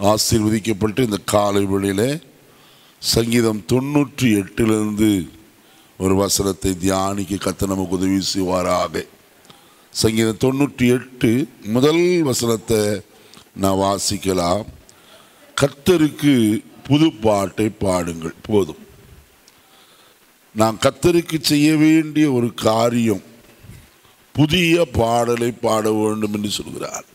ஆசீர்வதிக்கப்பட்டு இந்த காலை வேளையிலே சங்கீதம் தொண்ணூற்றி எட்டிலிருந்து ஒரு வசனத்தை தியானிக்க கத்த நமக்கு உதவி செய்வாராக சங்கீதம் தொண்ணூற்றி எட்டு முதல் வசனத்தை நான் வாசிக்கலாம் கர்த்தருக்கு புது பாட்டை பாடுங்கள் போதும் நான் கர்த்தருக்கு செய்ய வேண்டிய ஒரு காரியம் புதிய பாடலை பாட வேண்டும் என்று சொல்கிறார்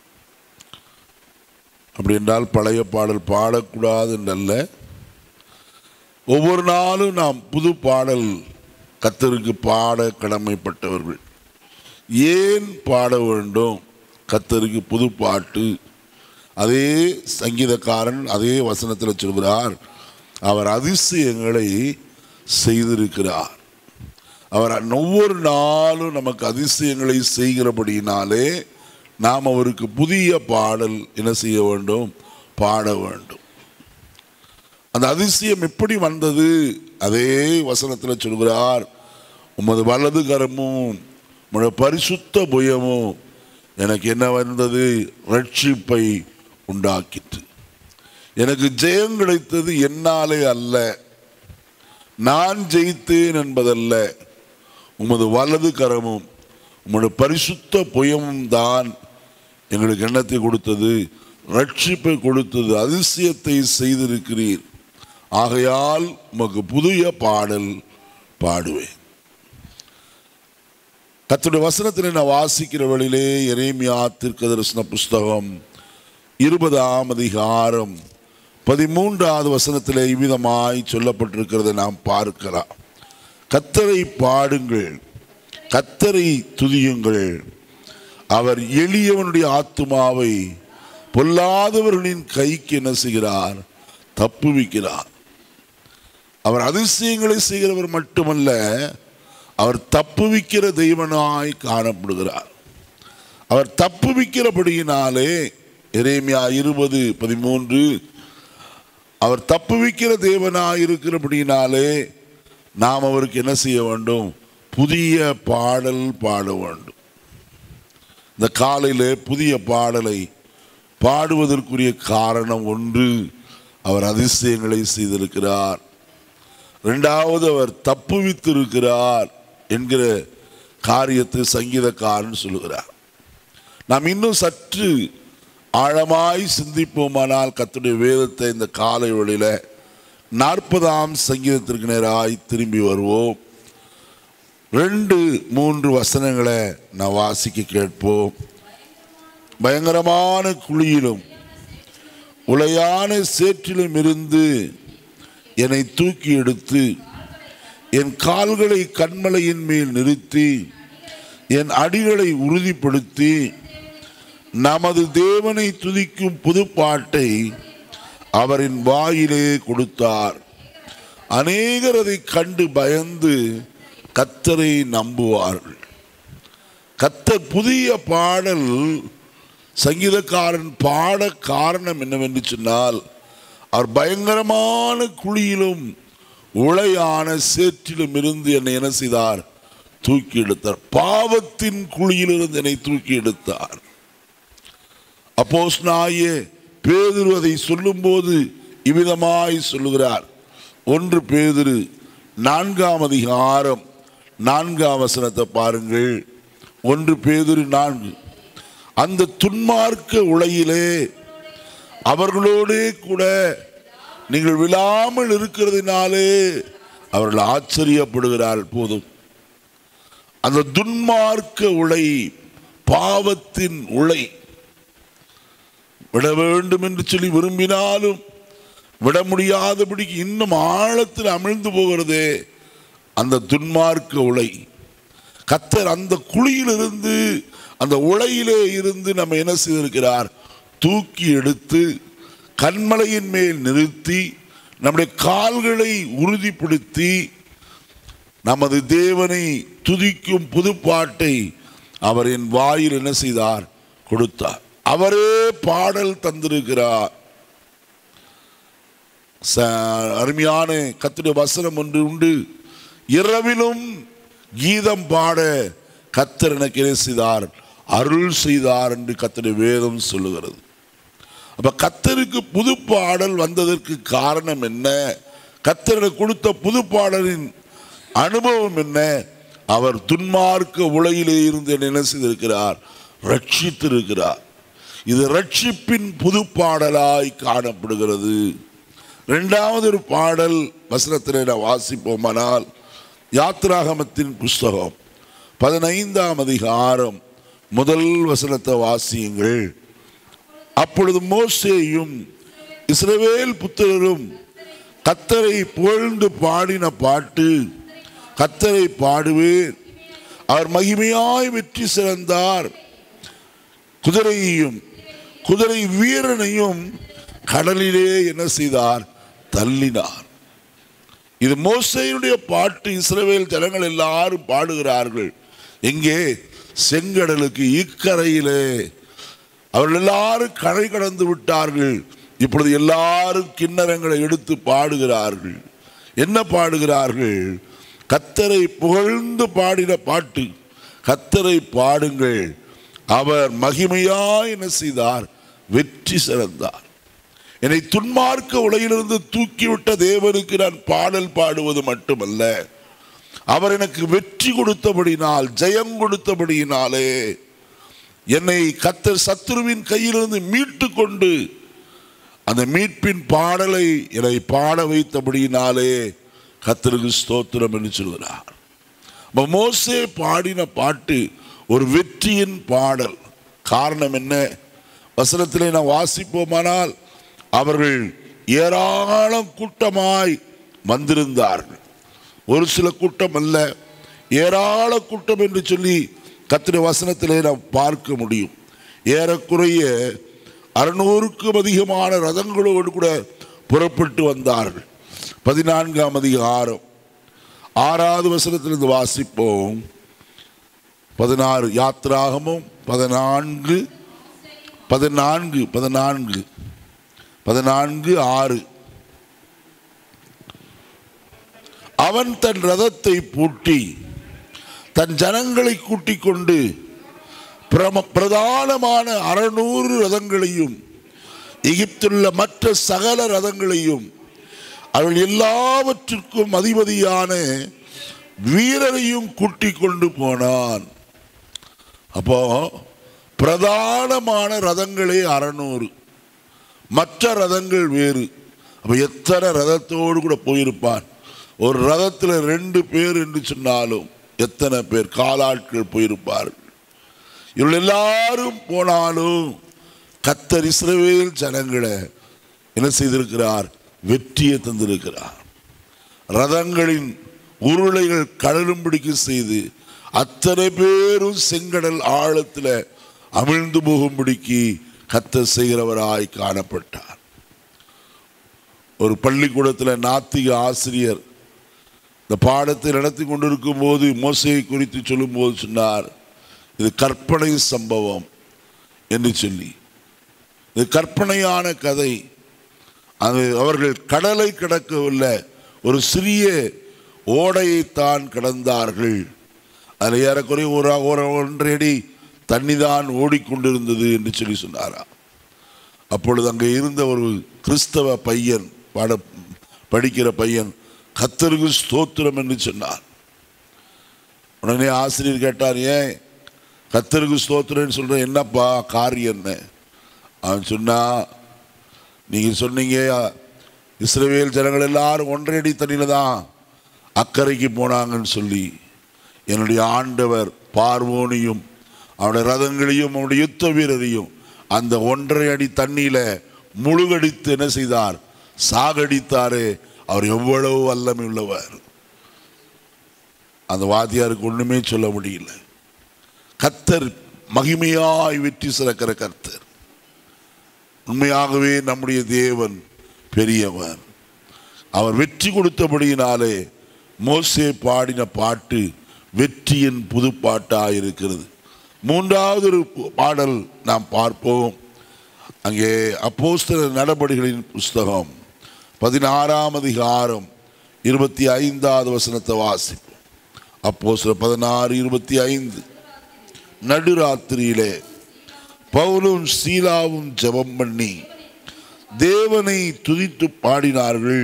அப்படி என்றால் பழைய பாடல் பாடக்கூடாது என்றல்ல ஒவ்வொரு நாளும் நாம் புது பாடல் கத்தருக்கு பாட கடமைப்பட்டவர்கள் ஏன் பாட வேண்டும் கத்தருக்கு புது பாட்டு அதே சங்கீதக்காரன் அதே வசனத்தில் சொல்கிறார் அவர் அதிசயங்களை செய்திருக்கிறார் அவர் ஒவ்வொரு நாளும் நமக்கு அதிசயங்களை செய்கிறபடியினாலே நாம் அவருக்கு புதிய பாடல் என்ன செய்ய வேண்டும் பாட வேண்டும் அந்த அதிசயம் எப்படி வந்தது அதே வசனத்தில் சொல்கிறார் உமது வலது கரமும் உமது பரிசுத்த புயமும் எனக்கு என்ன வந்தது ரட்சிப்பை உண்டாக்கிற்று எனக்கு ஜெயம் கிடைத்தது என்னாலே அல்ல நான் ஜெயித்தேன் என்பதல்ல உமது வலது கரமும் உமது பரிசுத்த புயமும் தான் எங்களுக்கு எண்ணத்தை கொடுத்தது ரட்சிப்பை கொடுத்தது அதிசயத்தை செய்திருக்கிறீர் ஆகையால் உமக்கு புதிய பாடல் பாடுவேன் கத்துடைய வசனத்தில் நான் வாசிக்கிற வழியிலே எரேமியா தீர்க்கதரிசன புஸ்தகம் இருபதாம் அதிகாரம் பதிமூன்றாவது வசனத்திலே இவ்விதமாய் சொல்லப்பட்டிருக்கிறதை நாம் பார்க்கலாம் கத்தரை பாடுங்கள் கத்தரை துதியுங்கள் அவர் எளியவனுடைய ஆத்துமாவை பொல்லாதவர்களின் கைக்கு என்ன செய்கிறார் தப்புவிக்கிறார் அவர் அதிசயங்களை செய்கிறவர் மட்டுமல்ல அவர் தப்புவிக்கிற தெய்வனாய் காணப்படுகிறார் அவர் தப்புவிக்கிறபடியினாலே எரேமியா இருபது பதிமூன்று அவர் தப்புவிக்கிற தேவனாய் இருக்கிறபடியினாலே நாம் அவருக்கு என்ன செய்ய வேண்டும் புதிய பாடல் பாட வேண்டும் இந்த காலையிலே புதிய பாடலை பாடுவதற்குரிய காரணம் ஒன்று அவர் அதிசயங்களை செய்திருக்கிறார் ரெண்டாவது அவர் தப்புவித்திருக்கிறார் என்கிற காரியத்தை சங்கீதக்காரன் சொல்லுகிறார் நாம் இன்னும் சற்று ஆழமாய் சிந்திப்போமானால் கத்துடைய வேதத்தை இந்த காலை வழியில நாற்பதாம் சங்கீதத்திற்கு நேராய் திரும்பி வருவோம் ரெண்டு மூன்று வசனங்களை நான் வாசிக்க கேட்போம் பயங்கரமான குழியிலும் உளையான சேற்றிலும் இருந்து என்னை தூக்கி எடுத்து என் கால்களை கண்மலையின் மேல் நிறுத்தி என் அடிகளை உறுதிப்படுத்தி நமது தேவனை துதிக்கும் புதுப்பாட்டை அவரின் வாயிலே கொடுத்தார் அநேகர் அதை கண்டு பயந்து கத்தரை நம்புவார்கள் கத்தர் புதிய பாடல் சங்கீதக்காரன் பாட காரணம் என்னவென்று சொன்னால் அவர் பயங்கரமான குழியிலும் உளையான சேற்றிலும் இருந்து என்னை என்ன செய்தார் தூக்கி எடுத்தார் பாவத்தின் குழியிலிருந்து என்னை தூக்கி எடுத்தார் அப்போஸ் நாயே பேதுரு அதை சொல்லும்போது இவ்விதமாய் சொல்லுகிறார் ஒன்று பேதுரு நான்காம் அதிகாரம் நான்காம் வசனத்தை பாருங்கள் ஒன்று பேதுரு நான்கு அந்த துன்மார்க்க உலையிலே அவர்களோடே கூட நீங்கள் விழாமல் இருக்கிறதுனாலே அவர்கள் ஆச்சரியப்படுகிறார் போதும் அந்த துன்மார்க்க உலை பாவத்தின் உலை விட வேண்டும் என்று சொல்லி விரும்பினாலும் விட முடியாதபடிக்கு இன்னும் ஆழத்தில் அமிழ்ந்து போகிறதே அந்த துன்மார்க்க உலை கத்தர் அந்த குழியிலிருந்து அந்த உலையிலே இருந்து நம்ம என்ன செய்திருக்கிறார் தூக்கி எடுத்து கண்மலையின் மேல் நிறுத்தி நம்முடைய கால்களை உறுதிப்படுத்தி நமது தேவனை துதிக்கும் புதுப்பாட்டை அவரின் வாயில் என்ன செய்தார் கொடுத்தார் அவரே பாடல் தந்திருக்கிறார் ச- அருமையான கத்துடைய வசனம் ஒன்று உண்டு இரவிலும் கீதம் பாட கத்தர் எனக்கு என்ன செய்தார் அருள் செய்தார் என்று கத்துடைய வேதம் சொல்லுகிறது அப்ப கத்தருக்கு புது பாடல் வந்ததற்கு காரணம் என்ன கத்தருக்கு கொடுத்த புது பாடலின் அனுபவம் என்ன அவர் துன்மார்க்க உலகிலே இருந்து என்ன செய்திருக்கிறார் ரட்சித்திருக்கிறார் இது ரட்சிப்பின் புது பாடலாய் காணப்படுகிறது இரண்டாவது ஒரு பாடல் வசனத்திலே நான் வாசிப்போமானால் யாத்ராகமத்தின் புஸ்தகம் பதினைந்தாம் அதிகாரம் முதல் வசனத்தை வாசியுங்கள் அப்பொழுது மோசேயும் இஸ்ரவேல் புத்திரரும் கத்தரை புகழ்ந்து பாடின பாட்டு கத்தரை பாடுவேன் அவர் மகிமையாய் வெற்றி சிறந்தார் குதிரையையும் குதிரை வீரனையும் கடலிலே என்ன செய்தார் தள்ளினார் இது மோசையுடைய பாட்டு இஸ்ரவேல் ஜனங்கள் எல்லாரும் பாடுகிறார்கள் எங்கே செங்கடலுக்கு இக்கரையிலே அவர்கள் எல்லாரும் கரை கடந்து விட்டார்கள் இப்பொழுது எல்லாரும் கிண்ணறங்களை எடுத்து பாடுகிறார்கள் என்ன பாடுகிறார்கள் கத்தரை புகழ்ந்து பாடின பாட்டு கத்தரை பாடுங்கள் அவர் மகிமையாய் என்ன செய்தார் வெற்றி சிறந்தார் என்னை துன்மார்க்க உலகிலிருந்து தூக்கிவிட்ட தேவனுக்கு நான் பாடல் பாடுவது மட்டுமல்ல அவர் எனக்கு வெற்றி கொடுத்தபடினால் ஜெயம் கொடுத்தபடியினாலே என்னை கத்தர் சத்துருவின் கையிலிருந்து மீட்டு கொண்டு அந்த மீட்பின் பாடலை என்னை பாட வைத்தபடியினாலே கத்தருக்கு ஸ்தோத்திரம் என்று சொல்கிறார் அப்ப மோசே பாடின பாட்டு ஒரு வெற்றியின் பாடல் காரணம் என்ன வசனத்திலே நான் வாசிப்போமானால் அவர்கள் ஏராளம் கூட்டமாய் வந்திருந்தார்கள் ஒரு சில கூட்டம் அல்ல ஏராள கூட்டம் என்று சொல்லி கத்திர வசனத்திலே நாம் பார்க்க முடியும் ஏறக்குறைய அறுநூறுக்கும் அதிகமான ரதங்களோடு கூட புறப்பட்டு வந்தார்கள் பதினான்காம் அதிகாரம் ஆறாவது வசனத்திலிருந்து வாசிப்போம் பதினாறு யாத்ராகமும் பதினான்கு பதினான்கு பதினான்கு பதினான்கு ஆறு அவன் தன் ரதத்தை பூட்டி தன் ஜனங்களை கூட்டிக் கொண்டு பிரம பிரதானமான அறநூறு ரதங்களையும் எகிப்துள்ள மற்ற சகல ரதங்களையும் அவள் எல்லாவற்றிற்கும் அதிபதியான வீரரையும் கூட்டிக் கொண்டு போனான் அப்போ பிரதானமான ரதங்களே அறநூறு மற்ற ரதங்கள் வேறு அப்ப எத்தனை ரதத்தோடு கூட போயிருப்பான் ஒரு ரதத்தில் ரெண்டு பேர் என்று சொன்னாலும் எத்தனை பேர் காலாட்கள் போயிருப்பார்கள் இவர்கள் எல்லாரும் போனாலும் கத்தர் இஸ்ரவேல் ஜனங்களை என்ன செய்திருக்கிறார் வெற்றியை தந்திருக்கிறார் ரதங்களின் உருளைகள் கடலும்படிக்கு செய்து அத்தனை பேரும் செங்கடல் ஆழத்தில் அமிழ்ந்து போகும்படிக்கு கத்தர் செய்கிறவராய் காணப்பட்டார் ஒரு பள்ளிக்கூடத்தில் நாத்திக ஆசிரியர் இந்த பாடத்தை நடத்தி கொண்டிருக்கும் போது மோசையை குறித்து சொல்லும்போது சொன்னார் இது கற்பனை சம்பவம் என்று சொல்லி இது கற்பனையான கதை அது அவர்கள் கடலை கடக்கவில்லை ஒரு சிறிய ஓடையைத்தான் கடந்தார்கள் அதில் ஏறக்குறைய ஒரு ஒரு ஒன்றரை அடி தண்ணி தான் ஓடிக்கொண்டிருந்தது என்று சொல்லி சொன்னாரா அப்பொழுது அங்கே இருந்த ஒரு கிறிஸ்தவ பையன் பாட படிக்கிற பையன் கத்தருக்கு ஸ்தோத்திரம் என்று சொன்னார் உடனே ஆசிரியர் கேட்டார் ஏன் கத்தருக்கு ஸ்தோத்திரம்னு சொல்ற என்னப்பா காரியம் என்ன அவன் சொன்னா நீங்க சொன்னீங்க இஸ்ரவேல் ஜனங்கள் எல்லாரும் ஒன்றரை தண்ணியில தான் அக்கறைக்கு போனாங்கன்னு சொல்லி என்னுடைய ஆண்டவர் பார்வோனையும் அவனுடைய ரதங்களையும் அவனுடைய யுத்த வீரரையும் அந்த ஒன்றரை அடி தண்ணியில முழுகடித்து என்ன செய்தார் சாகடித்தாரே அவர் எவ்வளவு வல்லமை உள்ளவர் அந்த வாத்தியாருக்கு ஒண்ணுமே சொல்ல முடியல கத்தர் மகிமையாய் வெற்றி சிறக்கிற கர்த்தர் உண்மையாகவே நம்முடைய தேவன் பெரியவர் அவர் வெற்றி கொடுத்தபடியினாலே மோசே பாடின பாட்டு வெற்றியின் புது பாட்டாக இருக்கிறது மூன்றாவது ஒரு பாடல் நாம் பார்ப்போம் அங்கே அப்போஸ்தல நடபடிகளின் புஸ்தகம் பதினாறாம் அதிகாரம் இருபத்தி ஐந்தாவது வசனத்தை வாசிப்போம் அப்போஸ்தல பதினாறு இருபத்தி ஐந்து நடுராத்திரியிலே பவுலும் சீலாவும் ஜெபம் பண்ணி தேவனை துதித்து பாடினார்கள்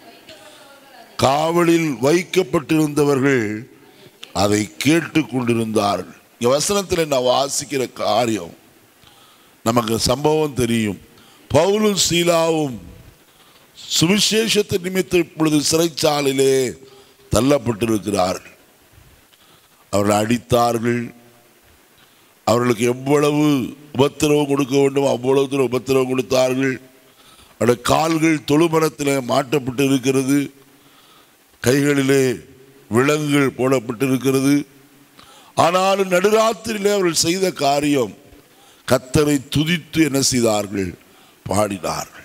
காவலில் வைக்கப்பட்டிருந்தவர்கள் அதை கேட்டு கொண்டிருந்தார்கள் இங்க வசனத்தில் நான் வாசிக்கிற காரியம் நமக்கு சம்பவம் தெரியும் பவுலும் சீலாவும் சுவிசேஷத்தை நிமித்தம் இப்பொழுது சிறைச்சாலையிலே தள்ளப்பட்டிருக்கிறார்கள் அவர்கள் அடித்தார்கள் அவர்களுக்கு எவ்வளவு உபத்திரவம் கொடுக்க வேண்டும் அவ்வளவு தூரம் உபத்திரவம் கொடுத்தார்கள் அவருடைய கால்கள் தொழுமரத்தில் மாட்டப்பட்டு இருக்கிறது கைகளிலே விலங்குகள் போடப்பட்டிருக்கிறது ஆனாலும் நடுராத்திரியிலே அவர்கள் செய்த காரியம் கத்தரை துதித்து என்ன செய்தார்கள் பாடினார்கள்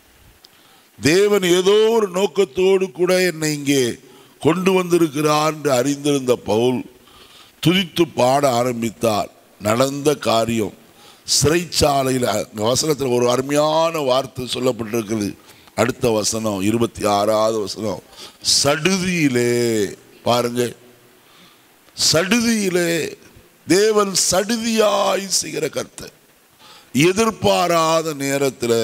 தேவன் ஏதோ ஒரு நோக்கத்தோடு கூட என்னை இங்கே கொண்டு வந்திருக்கிறார் என்று அறிந்திருந்த பவுல் துதித்து பாட ஆரம்பித்தார் நடந்த காரியம் சிறைச்சாலையில் அங்க வசனத்தில் ஒரு அருமையான வார்த்தை சொல்லப்பட்டிருக்கிறது அடுத்த வசனம் இருபத்தி ஆறாவது வசனம் சடுதியிலே பாருங்க சடுதியிலே தேவன் சடுதியாய் செய்கிற கர்த்தர் எதிர்பாராத நேரத்தில்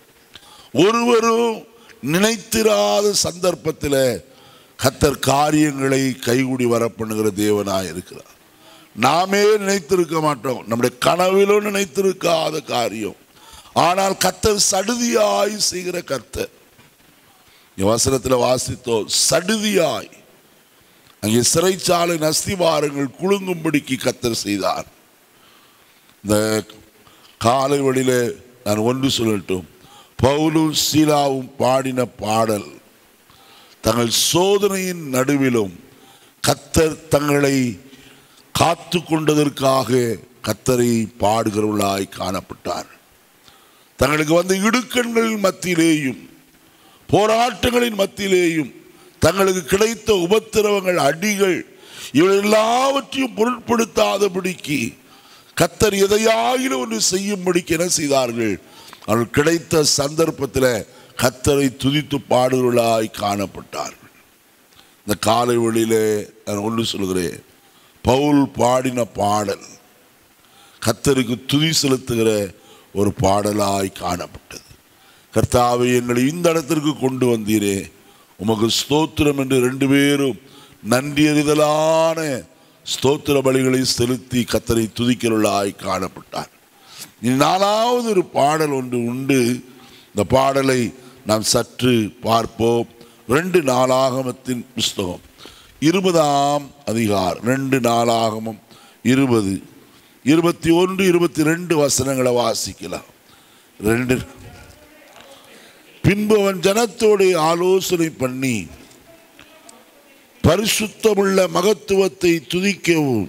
ஒருவரும் நினைத்திராத சந்தர்ப்பத்தில் கத்தர் காரியங்களை கைகூடி வர பண்ணுகிற தேவனாய் இருக்கிறார் நாமே நினைத்திருக்க மாட்டோம் நம்முடைய கனவிலும் நினைத்திருக்காத காரியம் ஆனால் கத்தர் சடுதியாய் செய்கிற கர்த்தர் இங்க வசனத்தில் வாசித்தோம் சடுதியாய் அங்கே சிறைச்சாலை அஸ்திவாரங்கள் குலுங்கும்படிக்கு கத்தர் செய்தார் இந்த காலை வழியில நான் ஒன்று சொல்லட்டும் பவுலும் சீலாவும் பாடின பாடல் தங்கள் சோதனையின் நடுவிலும் கத்தர் தங்களை காத்து கொண்டதற்காக கத்தரை பாடுகிறவர்களாய் காணப்பட்டார் தங்களுக்கு வந்த இடுக்கண்கள் மத்தியிலேயும் போராட்டங்களின் மத்தியிலேயும் தங்களுக்கு கிடைத்த உபத்திரவங்கள் அடிகள் இவை எல்லாவற்றையும் பொருட்படுத்தாதபடிக்கு கத்தர் எதையாகிலும் ஒன்று செய்யும்படிக்கு என்ன செய்தார்கள் அவர்கள் கிடைத்த சந்தர்ப்பத்தில் கத்தரை துதித்து பாடுகிறவர்களாய் காணப்பட்டார்கள் இந்த காலை வழியிலே நான் ஒன்று சொல்கிறேன் பவுல் பாடின பாடல் கத்தருக்கு துதி செலுத்துகிற ஒரு பாடலாய் காணப்பட்டது கர்த்தாவை எங்களை இந்த இடத்திற்கு கொண்டு வந்தீரே உமக்கு ஸ்தோத்திரம் என்று ரெண்டு பேரும் நன்றியறிதலான ஸ்தோத்திர பலிகளை செலுத்தி கத்தரை துதிக்கிறவர்களாய் காணப்பட்டார் இனி நாலாவது ஒரு பாடல் ஒன்று உண்டு இந்த பாடலை நாம் சற்று பார்ப்போம் ரெண்டு நாளாகமத்தின் புஸ்தகம் இருபதாம் அதிகாரம் ரெண்டு நாளாகமம் இருபது இருபத்தி ஒன்று இருபத்தி ரெண்டு வசனங்களை வாசிக்கலாம் ரெண்டு பின்பு அவன் ஜனத்தோடு ஆலோசனை பண்ணி பரிசுத்தமுள்ள மகத்துவத்தை துதிக்கவும்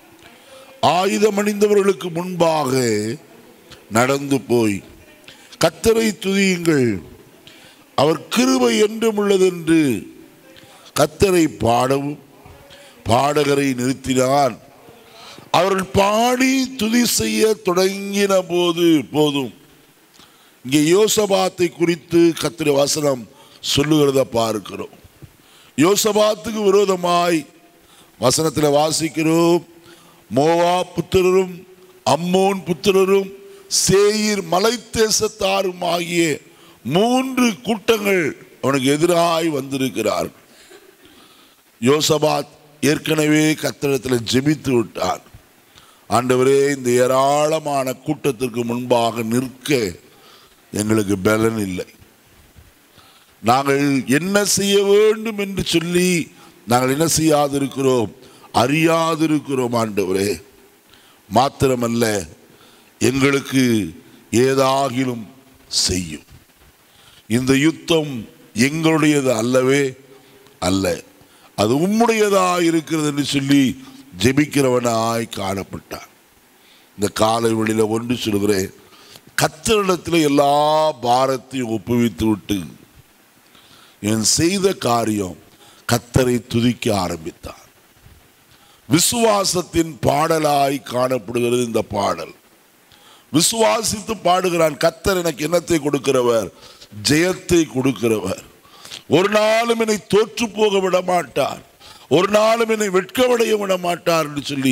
ஆயுதமணிந்தவர்களுக்கு முன்பாக நடந்து போய் கத்தரை துதியுங்கள் அவர் கிருபை என்றும் உள்ளதென்று கத்தரை பாடவும் பாடகரை நிறுத்தினான் அவர்கள் பாடி துதி செய்ய தொடங்கின போது போதும் இங்கே யோசபாத்தை குறித்து கத்திர வசனம் சொல்லுகிறத பார்க்கிறோம் யோசபாத்துக்கு விரோதமாய் வசனத்தில் வாசிக்கிறோம் மோவா புத்திரரும் அம்மோன் புத்திரரும் சேயீர் மலை தேசத்தாரும் ஆகிய மூன்று கூட்டங்கள் அவனுக்கு எதிராய் வந்திருக்கிறார்கள் யோசபாத் ஏற்கனவே கத்திரத்தில் ஜெபித்து விட்டார் ஆண்டவரே இந்த ஏராளமான கூட்டத்திற்கு முன்பாக நிற்க எங்களுக்கு பலன் இல்லை நாங்கள் என்ன செய்ய வேண்டும் என்று சொல்லி நாங்கள் என்ன செய்யாதிருக்கிறோம் அறியாதிருக்கிறோம் ஆண்டவரே மாத்திரமல்ல எங்களுக்கு ஏதாகிலும் செய்யும் இந்த யுத்தம் எங்களுடையது அல்லவே அல்ல அது உம்முடையதாக இருக்கிறது என்று சொல்லி ஜெபிக்கிறவனாய் காணப்பட்டான் இந்த காலை வழியில ஒன்று சொல்கிறேன் கத்தரிடத்தில் எல்லா பாரத்தையும் ஒப்புவித்து விட்டு என் செய்த காரியம் கத்தரை துதிக்க ஆரம்பித்தார் விசுவாசத்தின் பாடலாய் காணப்படுகிறது இந்த பாடல் விசுவாசித்து பாடுகிறான் கத்தர் எனக்கு என்னத்தை கொடுக்கிறவர் ஜெயத்தை கொடுக்கிறவர் ஒரு நாளும் என்னை தோற்று போக விட மாட்டார் ஒரு நாளும் என்னை வெட்கமடைய விட மாட்டார் என்று சொல்லி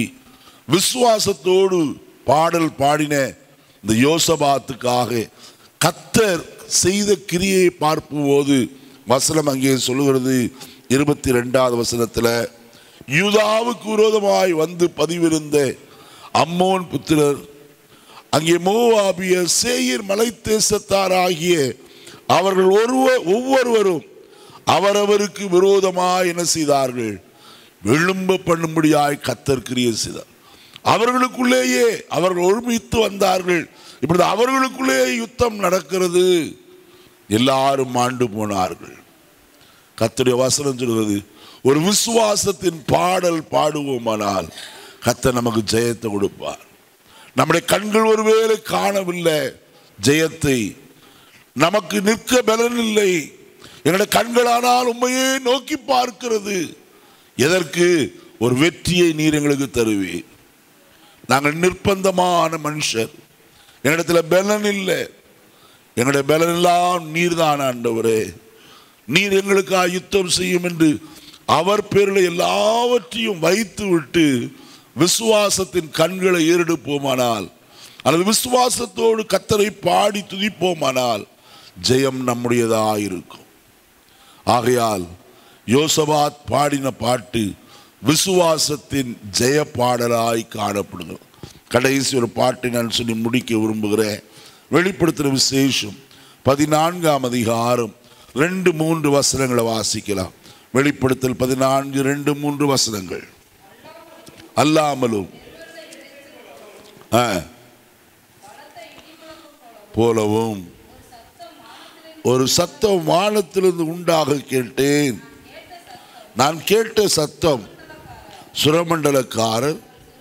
விசுவாசத்தோடு பாடல் பாடின இந்த யோசபாத்துக்காக கத்தர் செய்த கிரியை பார்க்கும்போது வசனம் அங்கே சொல்லுகிறது இருபத்தி ரெண்டாவது வசனத்தில் யூதாவுக்கு விரோதமாய் வந்து பதிவிருந்த அம்மோன் புத்திரர் அங்கே மோவாபிய சேயீர் மலை தேசத்தாராகிய அவர்கள் ஒருவ ஒவ்வொருவரும் அவரவருக்கு விரோதமாய் என்ன செய்தார்கள் விழும்ப பண்ணும்படியாய் கத்தர் கிரியை செய்தார் அவர்களுக்குள்ளேயே அவர்கள் ஒருமித்து வந்தார்கள் இப்படி அவர்களுக்குள்ளே யுத்தம் நடக்கிறது எல்லாரும் மாண்டு போனார்கள் கத்தருடைய வசனம் சொல்கிறது ஒரு விசுவாசத்தின் பாடல் பாடுவோமானால் கத்தர் நமக்கு ஜெயத்தை கொடுப்பார் நம்முடைய கண்கள் ஒருவேளை காணவில்லை ஜெயத்தை நமக்கு நிற்க பலன் இல்லை என்னுடைய கண்களானால் உண்மையே நோக்கி பார்க்கிறது எதற்கு ஒரு வெற்றியை நீர் எங்களுக்கு தருவீர் நாங்கள் நிர்பந்தமான மனுஷர் என்னிடத்துல பலன் இல்லை எங்களுடைய பலன் எல்லாம் நீர்தான் ஆண்டவரே நீர் எங்களுக்காக யுத்தம் செய்யும் என்று அவர் பேரில் எல்லாவற்றையும் வைத்து விட்டு விசுவாசத்தின் கண்களை ஏறெடுப்போமானால் அல்லது விசுவாசத்தோடு கத்தரை பாடி துதிப்போமானால் ஜெயம் நம்முடையதாக இருக்கும் ஆகையால் யோசபாத் பாடின பாட்டு விசுவாசத்தின் ஜெய பாடலாய் காணப்படுகிறது கடைசி ஒரு பாட்டை நான் சொல்லி முடிக்க விரும்புகிறேன் வெளிப்படுத்துகிற விசேஷம் பதினான்காம் அதிகாரம் ரெண்டு மூன்று வசனங்களை வாசிக்கலாம் வெளிப்படுத்தல் பதினான்கு ரெண்டு மூன்று வசனங்கள் அல்லாமலும் ஆ, போலவும் ஒரு சத்தம் வானத்திலிருந்து உண்டாக கேட்டேன் நான் கேட்ட சத்தம் சுரமண்டலக்காரர்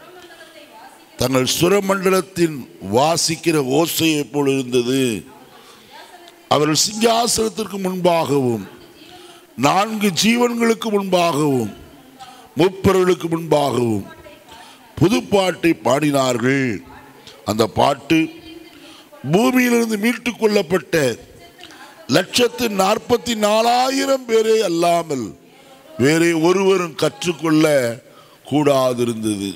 தங்கள் சுரமண்டலத்தின் வாசிக்கிற ஓசையை போல் இருந்தது அவர்கள் சிங்காசனத்திற்கு முன்பாகவும் நான்கு ஜீவன்களுக்கு முன்பாகவும் முப்பொருளுக்கு முன்பாகவும் புதுப்பாட்டை பாடினார்கள் அந்த பாட்டு பூமியிலிருந்து மீட்டுக் கொள்ளப்பட்ட லட்சத்து நாற்பத்தி நாலாயிரம் பேரே அல்லாமல் வேறே ஒருவரும் கற்றுக்கொள்ள கூடாதிருந்தது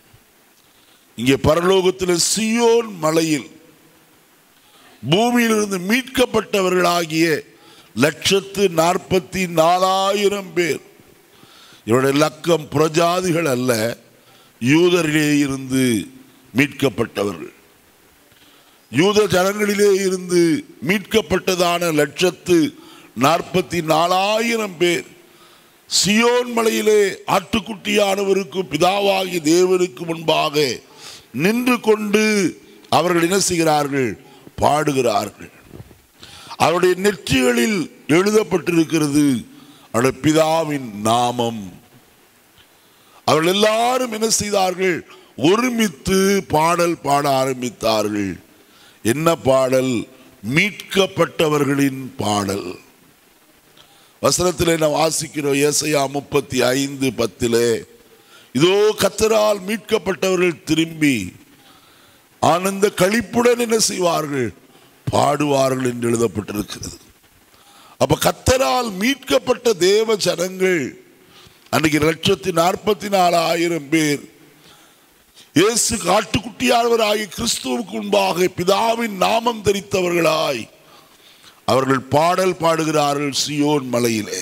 இங்கே பரலோகத்தில் சியோன் மலையில் பூமியிலிருந்து மீட்கப்பட்டவர்களாகிய லட்சத்து நாற்பத்தி நாலாயிரம் பேர் இவருடைய லக்கம் புறஜாதிகள் அல்ல யூதரிலே இருந்து மீட்கப்பட்டவர்கள் யூத ஜனங்களிலே இருந்து மீட்கப்பட்டதான லட்சத்து நாற்பத்தி நாலாயிரம் பேர் சியோன் மலையிலே ஆட்டுக்குட்டியானவருக்கு பிதாவாகி தேவனுக்கு முன்பாக நின்று கொண்டு அவர்கள் என்ன செய்கிறார்கள் பாடுகிறார்கள் அவருடைய நெற்றிகளில் எழுதப்பட்டிருக்கிறது அவருடைய பிதாவின் நாமம் அவர்கள் எல்லாரும் என்ன செய்தார்கள் ஒருமித்து பாடல் பாட ஆரம்பித்தார்கள் என்ன பாடல் மீட்கப்பட்டவர்களின் பாடல் வசனத்திலே நாம் வாசிக்கிறோம் ஏசையா முப்பத்தி ஐந்து பத்திலே இதோ கத்தரால் மீட்கப்பட்டவர்கள் திரும்பி ஆனந்த களிப்புடன் என்ன செய்வார்கள் பாடுவார்கள் என்று எழுதப்பட்டிருக்கிறது அப்ப கத்தரால் மீட்கப்பட்ட தேவ ஜனங்கள் அன்றைக்கு லட்சத்தி நாற்பத்தி நாலாயிரம் பேர் இயேசு காட்டுக்குட்டியானவராகி கிறிஸ்துவுக்கு முன்பாக பிதாவின் நாமம் தரித்தவர்களாய் அவர்கள் பாடல் பாடுகிறார்கள் சியோன் மலையிலே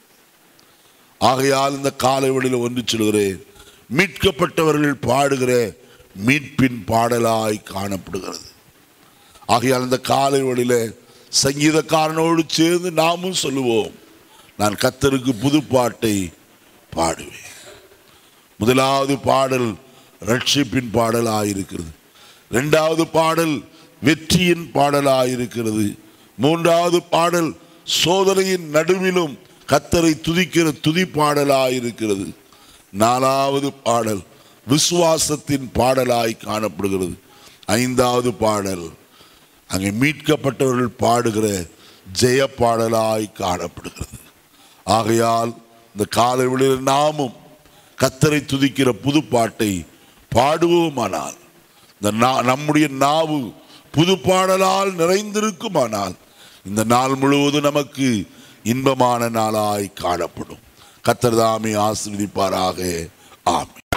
ஆகையால் இந்த காலை வழியில் ஒன்று சொல்கிறேன் மீட்கப்பட்டவர்கள் பாடுகிற மீட்பின் பாடலாய் காணப்படுகிறது ஆகையால் இந்த காலை வழியில சங்கீதக்காரனோடு சேர்ந்து நாமும் சொல்லுவோம் நான் கத்தருக்கு புது பாட்டை பாடுவேன் முதலாவது பாடல் ரட்சிப்பின் பாடலாயிருக்கிறது இரண்டாவது பாடல் வெற்றியின் பாடலாயிருக்கிறது மூன்றாவது பாடல் சோதனையின் நடுவிலும் கத்தரை துதிக்கிற துதி பாடலாயிருக்கிறது நாலாவது பாடல் விசுவாசத்தின் பாடலாய் காணப்படுகிறது ஐந்தாவது பாடல் அங்கே மீட்கப்பட்டவர்கள் பாடுகிற ஜெய பாடலாய் காணப்படுகிறது ஆகையால் இந்த காலை வேளையில் நாமும் கத்தரை துதிக்கிற புது பாட்டை பாடுவோமானால் இந்த நா- நம்முடைய நாவு புது பாடலால் நிறைந்திருக்குமானால் இந்த நாள் முழுவதும் நமக்கு இன்பமான நாளாய் காணப்படும் கத்தர் தாமே ஆசீர்வதிப்பாராக ஆமென்